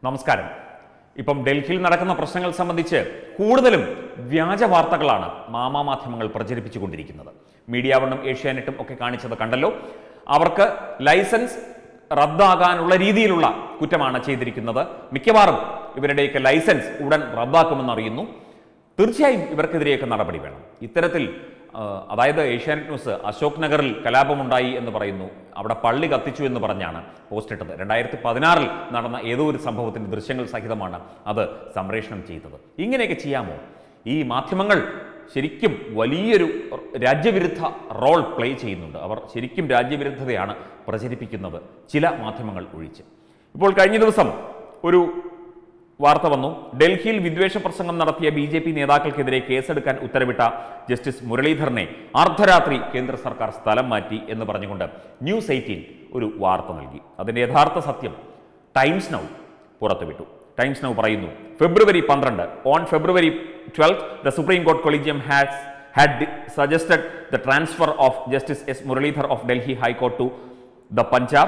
നമസ്കാരം ഇപ്പം ഡൽഹിയിൽ നടക്കുന്ന പ്രശ്നങ്ങൾ സംബന്ധിച്ച് കൂടുതലും വ്യാജ വാർത്തകളാണ് മാമാ മാധ്യമങ്ങൾ പ്രചരിപ്പിച്ചുകൊണ്ടിരിക്കുന്നത് മീഡിയ വണ്ണും ഏഷ്യാനെറ്റും ഒക്കെ കാണിച്ചത് കണ്ടല്ലോ അവർക്ക് ലൈസൻസ് റദ്ദാകാനുള്ള രീതിയിലുള്ള കുറ്റമാണ് ചെയ്തിരിക്കുന്നത് മിക്കവാറും ഇവരുടെയൊക്കെ ലൈസൻസ് ഉടൻ റദ്ദാക്കുമെന്ന് അറിയുന്നു തീർച്ചയായും ഇവർക്കെതിരെയൊക്കെ നടപടി വേണം ഇത്തരത്തിൽ ആ, അതായത് ഏഷ്യാനെറ്റ് ന്യൂസ് അശോക് നഗറിൽ കലാപമുണ്ടായി എന്ന് പറയുന്നു അവിടെ പള്ളി കത്തിച്ചു എന്ന് പറഞ്ഞാണ് പോസ്റ്റ് ഇട്ടത് രണ്ടായിരത്തി പതിനാറിൽ നടന്ന ഏതോ ഒരു സംഭവത്തിന്റെ ദൃശ്യങ്ങൾ സഹിതമാണ് അത് സംപ്രേഷണം ചെയ്തത് ഇങ്ങനെയൊക്കെ ചെയ്യാമോ ഈ മാധ്യമങ്ങൾ ശരിക്കും വലിയൊരു രാജ്യവിരുദ്ധ റോൾ പ്ലേ ചെയ്യുന്നുണ്ട് അവർ ശരിക്കും രാജ്യവിരുദ്ധതയാണ് പ്രചരിപ്പിക്കുന്നത് ചില മാധ്യമങ്ങൾ ഒഴിച്ച് ഇപ്പോൾ കഴിഞ്ഞ ദിവസം ഒരു വാർത്ത വന്നു ഡൽഹിയിൽ വിദ്വേഷ പ്രസംഗം നടത്തിയ ബി ജെ പി നേതാക്കൾക്കെതിരെ കേസെടുക്കാൻ ഉത്തരവിട്ട ജസ്റ്റിസ് മുരളീധരനെ അർദ്ധരാത്രി കേന്ദ്ര സർക്കാർ സ്ഥലം മാറ്റി എന്ന് പറഞ്ഞുകൊണ്ട് ന്യൂസ് എയ്റ്റീൻ ഒരു വാർത്ത നൽകി അതിന്റെ യഥാർത്ഥ സത്യം ടൈംസ് നൗ പുറത്തുവിട്ടു ടൈംസ് നൗ പറയുന്നു ഫെബ്രുവരി പന്ത്രണ്ട് on February twelfth the supreme court collegium has had suggested the transfer of Justice S. Muralidhar of Delhi High Court to the Punjab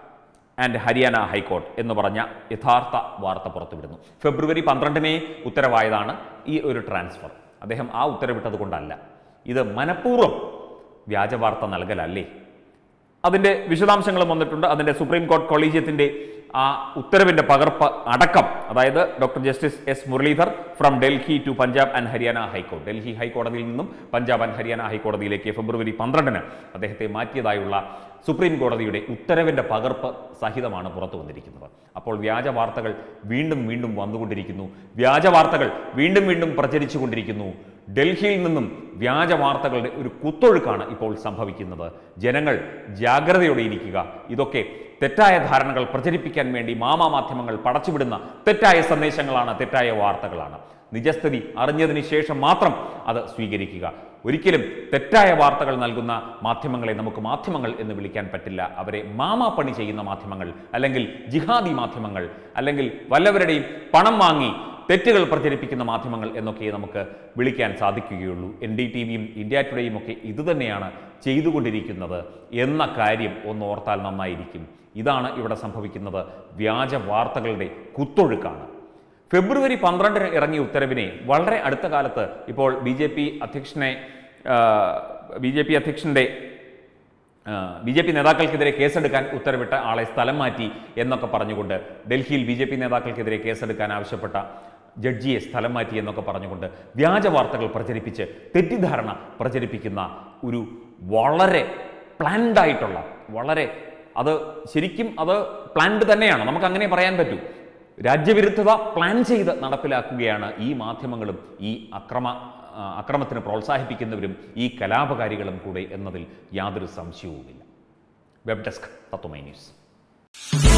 and Haryana high court എന്ന് പറഞ്ഞ യഥാർത്ഥ വാർത്ത പുറത്തുവിടുന്നു ഫെബ്രുവരി പന്ത്രണ്ടിനെ ഉത്തരവായതാണ് ഈ ഒരു ട്രാൻസ്ഫർ അദ്ദേഹം ആ ഉത്തരവിട്ടത് കൊണ്ടല്ല ഇത് മനഃപൂർവ്വം വ്യാജ വാർത്ത നൽകലല്ലേ അതിന്റെ വിശദാംശങ്ങളും വന്നിട്ടുണ്ട് അതിന്റെ സുപ്രീം കോടതി കൊളീജിയത്തിന്റെ ആ ഉത്തരവിന്റെ പകർപ്പ് അടക്കം അതായത് doctor justice S Muralidhar from Delhi to Punjab and Haryana ഹൈക്കോടതി ഡൽഹി ഹൈക്കോടതിയിൽ നിന്നും പഞ്ചാബ് ആൻഡ് ഹരിയാന ഹൈക്കോടതിയിലേക്ക് ഫെബ്രുവരി പന്ത്രണ്ടിന് അദ്ദേഹത്തെ മാറ്റിയതായുള്ള സുപ്രീം കോടതിയുടെ ഉത്തരവിന്റെ പകർപ്പ് സഹിതമാണ് പുറത്തു വന്നിരിക്കുന്നത് അപ്പോൾ വ്യാജ വാർത്തകൾ വീണ്ടും വീണ്ടും വന്നുകൊണ്ടിരിക്കുന്നു വ്യാജ വാർത്തകൾ വീണ്ടും വീണ്ടും പ്രചരിച്ചുകൊണ്ടിരിക്കുന്നു ഡൽഹിയിൽ നിന്നും വ്യാജ വാർത്തകളുടെ ഒരു കുത്തൊഴുക്കാണ് ഇപ്പോൾ സംഭവിക്കുന്നത് ജനങ്ങൾ ജാഗ്രതയോടെ ഇരിക്കുക ഇതൊക്കെ തെറ്റായ ധാരണകൾ പ്രചരിപ്പിക്കാൻ വേണ്ടി മാമാ മാധ്യമങ്ങൾ പടച്ചുവിടുന്ന തെറ്റായ സന്ദേശങ്ങളാണ് തെറ്റായ വാർത്തകളാണ് നിജസ്ഥിതി അറിഞ്ഞതിന് ശേഷം മാത്രം അത് സ്വീകരിക്കുക ഒരിക്കലും തെറ്റായ വാർത്തകൾ നൽകുന്ന മാധ്യമങ്ങളെ നമുക്ക് മാധ്യമങ്ങൾ എന്ന് വിളിക്കാൻ പറ്റില്ല അവരെ മാമാ പണി ചെയ്യുന്ന മാധ്യമങ്ങൾ അല്ലെങ്കിൽ ജിഹാദി മാധ്യമങ്ങൾ അല്ലെങ്കിൽ വല്ലവരുടെയും പണം വാങ്ങി തെറ്റുകൾ പ്രചരിപ്പിക്കുന്ന മാധ്യമങ്ങൾ എന്നൊക്കെ നമുക്ക് വിളിക്കാൻ സാധിക്കുകയുള്ളൂ എൻ ഡി ടി വിയും ഇന്ത്യ ടുഡേയും ഒക്കെ ഇതുതന്നെയാണ് ചെയ്തുകൊണ്ടിരിക്കുന്നത് എന്ന കാര്യം ഒന്ന് ഓർത്താൽ നന്നായിരിക്കും ഇതാണ് ഇവിടെ സംഭവിക്കുന്നത് വ്യാജ വാർത്തകളുടെ കുത്തൊഴുക്കാണ് ഫെബ്രുവരി പന്ത്രണ്ടിന് ഇറങ്ങിയ ഉത്തരവിനെ വളരെ അടുത്ത കാലത്ത് ഇപ്പോൾ ബി ജെ പി അധ്യക്ഷനെ ബി ജെ പി അധ്യക്ഷൻ്റെ ബി ജെ പി നേതാക്കൾക്കെതിരെ കേസെടുക്കാൻ ഉത്തരവിട്ട ആളെ സ്ഥലം മാറ്റി എന്നൊക്കെ പറഞ്ഞുകൊണ്ട് ഡൽഹിയിൽ ബി ജെ പി നേതാക്കൾക്കെതിരെ കേസെടുക്കാൻ ആവശ്യപ്പെട്ട ജഡ്ജിയെ സ്ഥലം മാറ്റി എന്നൊക്കെ പറഞ്ഞുകൊണ്ട് വ്യാജ വാർത്തകൾ പ്രചരിപ്പിച്ച് തെറ്റിദ്ധാരണ പ്രചരിപ്പിക്കുന്ന ഒരു വളരെ പ്ലാൻഡ് ആയിട്ടുള്ള വളരെ അത് ശരിക്കും അത് പ്ലാൻഡ് തന്നെയാണ് നമുക്ക് അങ്ങനെ പറയാൻ പറ്റൂ രാജ്യവിരുദ്ധത പ്ലാൻ ചെയ്ത് നടപ്പിലാക്കുകയാണ് ഈ മാധ്യമങ്ങളും ഈ അക്രമ ആ, അക്രമത്തിന് പ്രോത്സാഹിപ്പിക്കുന്നവരും ഈ കലാപകാരികളും കൂടെ എന്നതിൽ യാതൊരു സംശയവുമില്ല വെബ് ഡെസ്ക് തത്വമൈ ന്യൂസ്